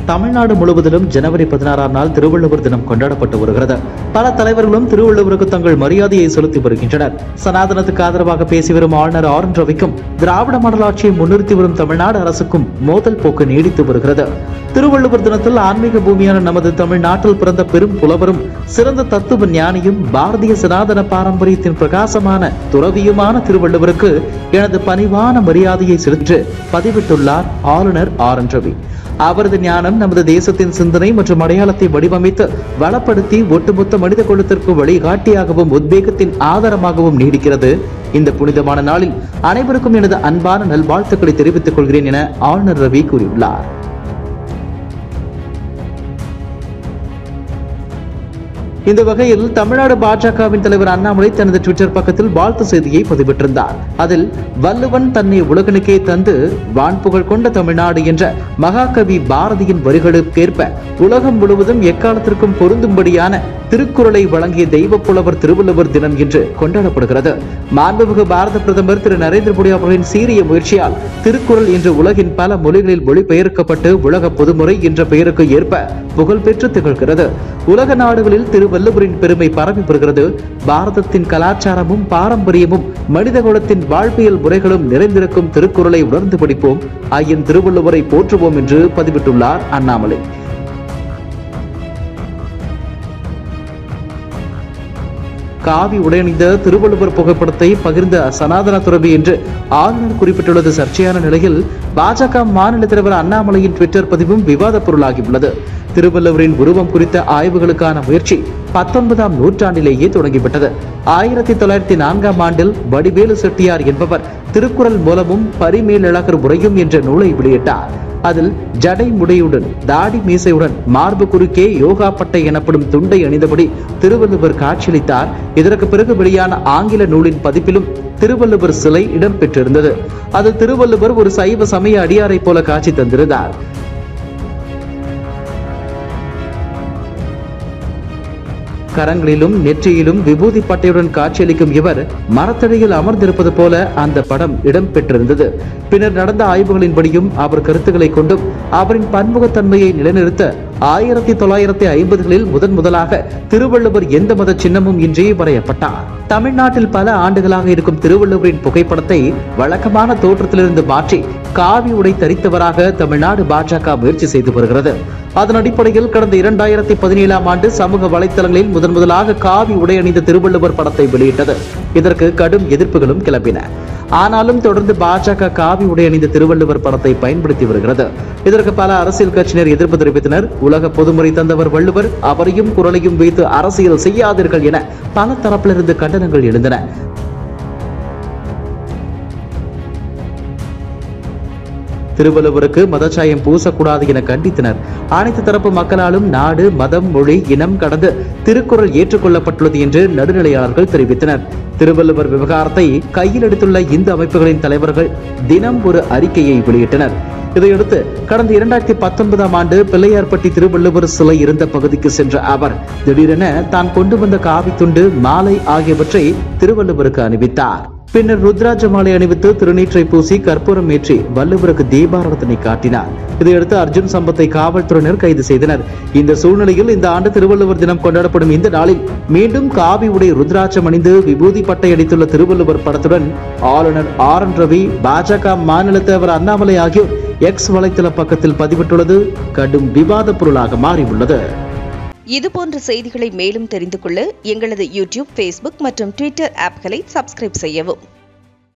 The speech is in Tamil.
தமிழ்நாடு முழுவதிலும் ஜனவரி பதினாறாம் நாள் திருவள்ளுவர் தினம் கொண்டாடப்பட்டு வருகிறது பல தலைவர்களும் திருவள்ளுவருக்கு தங்கள் மரியாதையை செலுத்தி வருகின்றனர் சனாதனத்துக்கு ஆதரவாக பேசி வரும் ஆளுநர் ஆர் என் ரவிக்கும் திராவிட மாடல் ஆட்சியை முன்னிறுத்தி வரும் தமிழ்நாடு அரசுக்கும் மோதல் போக்கு நீடித்து வருகிறது திருவள்ளுவர் தினத்தில் ஆன்மீக பூமியான நமது தமிழ்நாட்டில் பிறந்த பெரும் புலவரும் சிறந்த தத்துவ ஞானியும் பாரதிய சனாதன பாரம்பரியத்தின் பிரகாசமான துறவியுமான திருவள்ளுவருக்கு எனது பணிவான மரியாதையை செலுத்தி பதிவிட்டுள்ளார் ஆளுநர் ஆர் என் ரவி அவரது ஞானம் நமது தேசத்தின் சிந்தனை மற்றும் அடையாளத்தை வடிவமைத்து வளப்படுத்தி ஒட்டுமொத்த மனித குலத்திற்கு வழிகாட்டியாகவும் உத்வேகத்தின் ஆதாரமாகவும் நீடிக்கிறது இந்த புனிதமான நாளில் அனைவருக்கும் எனது அன்பான நல்வாழ்த்துக்களை தெரிவித்துக் கொள்கிறேன் என ஆளுநர் ரவி கூறியுள்ளார் இந்த வகையில் தமிழ்நாடு பாஜகவின் தலைவர் அண்ணாமலை தனது ட்விட்டர் பக்கத்தில் வாழ்த்து செய்தியை பதிவிட்டிருந்தார் அதில் வள்ளுவன் தன்னை உலகனுக்கே தந்து வான்புகழ் கொண்ட தமிழ்நாடு என்ற மகாகவி பாரதியின் வரிகளுக்கேற்ப உலகம் முழுவதும் எக்காலத்திற்கும் பொருந்தும்படியான திருக்குறளை வழங்கிய தெய்வ புலவர் திருவள்ளுவர் தினம் என்று கொண்டாடப்படுகிறது மாண்புமிகு பாரத பிரதமர் திரு நரேந்திர மோடி அவர்களின் சீரிய முயற்சியால் திருக்குறள் இன்று உலகின் பல மொழிகளில் மொழிபெயர்க்கப்பட்டு உலக பொதுமுறை என்ற பெயருக்கு ஏற்ப புகழ்பெற்று திகழ்கிறது உலக நாடுகளில் திருவள்ளுவரின் பெருமை பரவி வருகிறது பாரதத்தின் கலாச்சாரமும் பாரம்பரியமும் மனித குலத்தின் வாழ்வியல் முறைகளும் நிறைந்திருக்கும் திருக்குறளை உணர்ந்து படிப்போம் ஐயன் திருவள்ளுவரை போற்றுவோம் என்று பதிவிட்டுள்ளார் அண்ணாமலை காவி உடையணிந்த திருவள்ளுவர் புகைப்படத்தை பகிர்ந்த சனாதன துறவி என்று ஆளுநர் குறிப்பிட்டுள்ளது சர்ச்சையான நிலையில் பாஜக மாநில தலைவர் அண்ணாமலையின் ட்விட்டர் பதிவும் விவாத பொருளாகியுள்ளது திருவள்ளுவரின் உருவம் குறித்த ஆய்வுகளுக்கான முயற்சி பத்தொன்பதாம் நூற்றாண்டிலேயே தொடங்கிவிட்டது ஆயிரத்தி தொள்ளாயிரத்தி நான்காம் ஆண்டில் வடிவேலு செட்டியார் என்பவர் திருக்குறள் மூலமும் பரிமேலழகர் உரையும் என்ற நூலை வெளியிட்டார் அதில் ஜடை முடையுடன் தாடி மீசையுடன் மார்பு குறுக்கே யோகா பட்டை எனப்படும் துண்டை அணிந்தபடி திருவள்ளுவர் காட்சியளித்தார் இதற்கு பிறகு வெளியான ஆங்கில நூலின் பதிப்பிலும் திருவள்ளுவர் சிலை இடம்பெற்றிருந்தது அது திருவள்ளுவர் ஒரு சைவ சமய அடியாரை போல காட்சி தந்திருந்தார் கரங்களிலும் நெற்றியிலும் விபூதி பட்டையுடன் காட்சியளிக்கும் இவர் மரத்தடியில் அமர்ந்திருப்பது போல அந்த படம் இடம்பெற்றிருந்தது பின்னர் நடந்த ஆய்வுகளின்படியும் அவர் கருத்துக்களை கொண்டும் அவரின் பன்முகத்தன்மையை நிலைநிறுத்த ஆயிரத்தி தொள்ளாயிரத்தி ஐம்பதுகளில் முதன் முதலாக திருவள்ளுவர் எந்த மத சின்னமும் இன்றி வரையப்பட்டார் தமிழ்நாட்டில் பல ஆண்டுகளாக இருக்கும் திருவள்ளுவரின் புகைப்படத்தை வழக்கமான தோற்றத்திலிருந்து மாற்றி காவி உடை தரித்தவராக தமிழ்நாடு பாஜக முயற்சி செய்து வருகிறது அதன் அடிப்படையில் கடந்த இரண்டாயிரத்தி பதினேழாம் ஆண்டு சமூக வலைத்தளங்களில் முதன் முதலாக காவி உடை அணிந்த திருவள்ளுவர் படத்தை வெளியிட்டது இதற்கு கடும் எதிர்ப்புகளும் கிளம்பின ஆனாலும் தொடர்ந்து பாஜக காவி உடை அணிந்த திருவள்ளுவர் படத்தை பயன்படுத்தி வருகிறது இதற்கு பல அரசியல் கட்சியினர் எதிர்ப்பு தெரிவித்தனர் உலக பொதுமுறை தந்தவர் வள்ளுவர் அவரையும் குரலையும் வைத்து அரசியல் செய்யாதீர்கள் என பல தரப்பிலிருந்து கண்டனங்கள் எழுந்தன திருவள்ளுவருக்கு மதச்சாயம் பூசக்கூடாது என கண்டித்தனர் அனைத்து தரப்பு மக்களாலும் நாடு மதம் மொழி இனம் கடந்து திருக்குறள் ஏற்றுக்கொள்ளப்பட்டுள்ளது என்று நடுநிலையாளர்கள் தெரிவித்தனர் திருவள்ளுவர் விவகாரத்தை கையில் எடுத்துள்ள இந்து அமைப்புகளின் தலைவர்கள் தினம் ஒரு அறிக்கையை வெளியிட்டனர் இதையடுத்து கடந்த இரண்டாயிரத்தி பத்தொன்பதாம் ஆண்டு பிள்ளையார்பட்டி திருவள்ளுவர் சிலை இருந்த பகுதிக்கு சென்ற அவர் திடீரென தான் கொண்டு வந்த காவி துண்டு மாலை ஆகியவற்றை திருவள்ளுவருக்கு அணிவித்தார் பின்னர் ருத்ராஜ மாலை அணிவித்து திருநீற்றை பூசி கற்பூரம் ஏற்றி வள்ளுவருக்கு தீபாராதனை காட்டினார் இதையடுத்து அர்ஜுன் சம்பத்தை காவல்துறையினர் கைது செய்தனர் இந்த சூழ்நிலையில் இந்த ஆண்டு திருவள்ளுவர் தினம் கொண்டாடப்படும் இந்த நாளில் மீண்டும் காவி உடை ருத்ராட்சம் அணிந்து விபூதி பட்டை அடித்துள்ள திருவள்ளுவர் படத்துடன் ஆளுநர் ஆர் என் ரவி பாஜக மாநில தலைவர் அண்ணாமலை ஆகியோர் எக்ஸ் வலைத்தள பக்கத்தில் பதிவிட்டுள்ளது கடும் விவாத பொருளாக மாறியுள்ளது இதுபோன்ற செய்திகளை மேலும் தெரிந்து கொள்ள எங்களது யூடியூப் ஃபேஸ்புக் மற்றும் ட்விட்டர் ஆப்களை சப்ஸ்கிரைப் செய்யவும்